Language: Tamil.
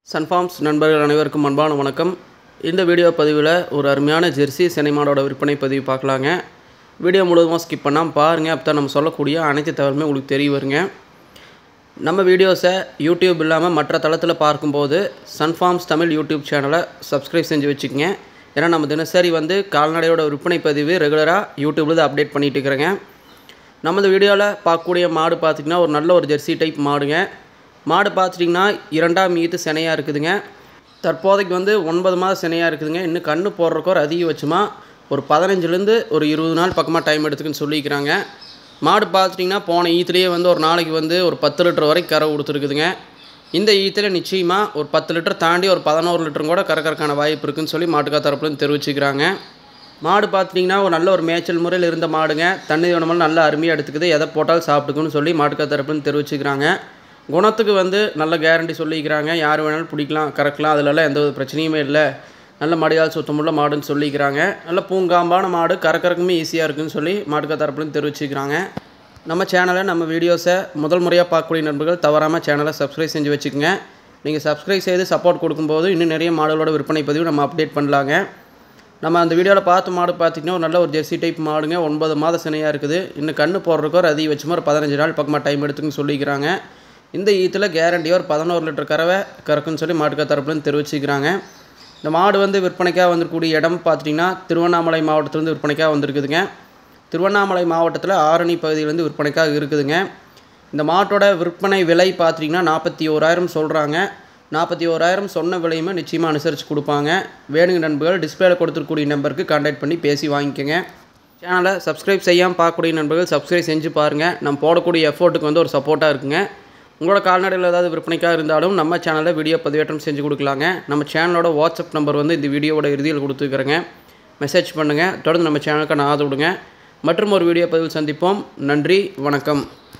சன்ஃபார்ம்ஸ் நண்பர்கள் அனைவருக்கும் அன்பான வணக்கம் இந்த வீடியோ பதிவில் ஒரு அருமையான ஜெர்சி சென்னை மாடோட விற்பனை பதிவு பார்க்கலாங்க வீடியோ முழுவதுமாக ஸ்கிப் பண்ணாமல் பாருங்கள் அப்போ தான் நம்ம சொல்லக்கூடிய அனைத்து தகவலுமே உங்களுக்கு தெரிய வருங்க நம்ம வீடியோஸை யூடியூப் இல்லாமல் மற்ற தளத்தில் பார்க்கும்போது சன்ஃபார்ம்ஸ் தமிழ் யூடியூப் சேனலை சப்ஸ்கிரைப் செஞ்சு வச்சுக்கோங்க ஏன்னா நம்ம தினசரி வந்து கால்நடையோட விற்பனை பதிவு ரெகுலராக யூடியூப்பில் தான் அப்டேட் பண்ணிகிட்டு இருக்கிறேங்க நம்ம இந்த வீடியோவில் பார்க்கக்கூடிய மாடு பார்த்திங்கன்னா ஒரு நல்ல ஒரு ஜெர்சி டைப் மாடுங்க மாடு பார்த்துட்டிங்கன்னா இரண்டாம் ஈத்து சினையாக இருக்குதுங்க தற்போதைக்கு வந்து ஒன்பது மாதம் சினையாக இருக்குதுங்க இன்னும் கண்ணு போடுறக்கோ ஒரு அதிகபட்சமாக ஒரு பதினஞ்சுலேருந்து ஒரு இருபது நாள் பக்கமாக டைம் எடுத்துக்குன்னு சொல்லிக்கிறாங்க மாடு பார்த்துட்டிங்கன்னா போன ஈத்துலேயே வந்து ஒரு நாளைக்கு வந்து ஒரு பத்து லிட்டர் வரைக்கும் கரை கொடுத்துருக்குதுங்க இந்த ஈத்தில் நிச்சயமாக ஒரு பத்து லிட்டர் தாண்டி ஒரு பதினோரு லிட்டரும் கூட கறக்கறக்கான வாய்ப்பு இருக்குன்னு சொல்லி மாட்டுக்கா தரப்புலேருந்து தெரிவிச்சுக்கிறாங்க மாடு பார்த்துட்டிங்கன்னா ஒரு நல்ல ஒரு மேய்ச்சல் முறையில் இருந்த மாடுங்க தண்ணி உணமெல்லாம் நல்லா அருமையாக எடுத்துக்குது எதை போட்டாலும் சாப்பிட்டுக்குன்னு சொல்லி மாட்டுக்கா தரப்புன்னு தெரிவிச்சுக்கிறாங்க குணத்துக்கு வந்து நல்ல கேரண்டி சொல்லிக்கிறாங்க யார் வேணாலும் பிடிக்கலாம் கறக்கலாம் அதிலெல்லாம் எந்த ஒரு பிரச்சனையுமே இல்லை நல்ல மடியால் சுத்தமுள்ள மாடுன்னு சொல்லிக்கிறாங்க நல்ல பூங்காம்பான மாடு கறக்கறக்குமே ஈஸியாக இருக்குன்னு சொல்லி மாட்டுக்கா தரப்புலேருந்து தெரிவிச்சுக்கிறாங்க நம்ம சேனலை நம்ம வீடியோஸை முதல் முறையாக பார்க்கக்கூடிய நண்பர்கள் தவறாமல் சேனலை சப்ஸ்கிரைப் செஞ்சு வச்சுக்கோங்க நீங்கள் சப்ஸ்கிரைப் செய்து சப்போர்ட் கொடுக்கும்போது இன்னும் நிறைய மாடுகளோட விற்பனை பதிவு நம்ம அப்டேட் பண்ணலாங்க நம்ம அந்த வீடியோவில் பார்த்த மாடு பார்த்திங்கன்னா ஒரு நல்ல ஒரு ஜெர்சி டைப் மாடுங்க ஒன்பது மாத சினையாக இருக்குது இன்னும் கண்ணு போடுறதுக்கு ஒரு அதிகபட்சமாக ஒரு பதினஞ்சு நாள் பக்கமாக டைம் எடுத்துக்குன்னு சொல்லிக்கிறாங்க இந்த ஈத்தில் கேரண்டியாக ஒரு பதினோரு லிட்டர் கறவை கறக்குன்னு சொல்லி மாட்டுக்கா தரப்புலேருந்து தெரிவிச்சுக்கிறாங்க இந்த மாடு வந்து விற்பனைக்காக வந்திருக்கக்கூடிய இடம் பார்த்திங்கன்னா திருவண்ணாமலை மாவட்டத்திலேருந்து விற்பனைக்காக வந்திருக்குதுங்க திருவண்ணாமலை மாவட்டத்தில் ஆரணி பகுதியிலேருந்து விற்பனைக்காக இருக்குதுங்க இந்த மாட்டோட விற்பனை விலை பார்த்திங்கன்னா நாற்பத்தி ஓராயிரம் சொல்கிறாங்க நாற்பத்தி ஓராயிரம் சொன்ன விலையுமே நிச்சயமாக அனுசரித்து கொடுப்பாங்க வேணுங்க நண்பர்கள் டிஸ்பிளேல கொடுத்துருக்கூடிய நம்பருக்கு கான்டாக்ட் பண்ணி பேசி வாங்கிக்கோங்க சேனலை சப்ஸ்கிரைப் செய்யாமல் பார்க்கக்கூடிய நண்பர்கள் சப்ஸ்கிரைப் செஞ்சு பாருங்கள் நம்ம போடக்கூடிய எஃபோர்ட்டுக்கு வந்து ஒரு சப்போர்ட்டாக இருக்குங்க உங்களோட கால்நடையில் ஏதாவது விற்பனைக்காக இருந்தாலும் நம்ம சேனலில் வீடியோ பதிவேற்றம் செஞ்சு கொடுக்கலாங்க நம்ம சேனலோட வாட்ஸ்அப் நம்பர் வந்து இந்த வீடியோவோட இறுதியில் கொடுத்துருக்குறேங்க மெசேஜ் பண்ணுங்கள் தொடர்ந்து நம்ம சேனலுக்கு நான் ஆதரவு விடுங்க மற்றும் ஒரு வீடியோ பதிவில் சந்திப்போம் நன்றி வணக்கம்